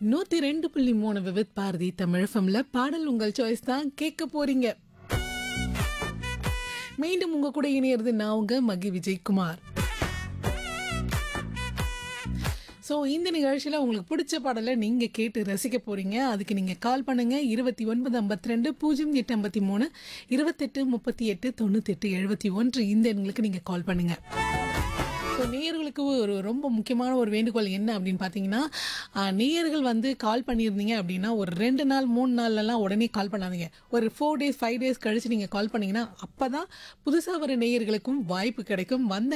நூத்தி ரெண்டு புள்ளி மூணு விவித் பாரதி தமிழ் ஃபம்ல பாடல் உங்கள் சாய்ஸ் தான் கேட்க போறீங்க மீண்டும் உங்க கூட இணையிறது நான் உங்க மகி விஜயகுமார் ஸோ இந்த நிகழ்ச்சியில் உங்களுக்கு பிடிச்ச பாடலை நீங்கள் கேட்டு ரசிக்க போகிறீங்க அதுக்கு நீங்கள் கால் பண்ணுங்கள் இருபத்தி ஒன்பது ஐம்பத்தி ரெண்டு பூஜ்ஜியம் எட்டு ஐம்பத்தி மூணு இருபத்தெட்டு முப்பத்தி எட்டு தொண்ணூத்தெட்டு எழுபத்தி ஒன்று இந்த எண்களுக்கு நீங்கள் கால் பண்ணுங்கள் ஸோ நேயர்களுக்கு ஒரு ரொம்ப முக்கியமான ஒரு வேண்டுகோள் என்ன அப்படின்னு பார்த்தீங்கன்னா ஆஹ், நேயர்கள் வந்து கால் பண்ணியிருந்தீங்க அப்படின்னா ஒரு ரெண்டு நாள் மூணு நாள்லலாம் உடனே கால் பண்ணாதீங்க ஒரு ஃபோர் டேஸ் ஃபைவ் டேஸ் கழிச்சு நீங்கள் கால் பண்ணீங்கன்னா அப்போ தான் புதுசாக வர நேயர்களுக்கும் வாய்ப்பு கிடைக்கும் வந்த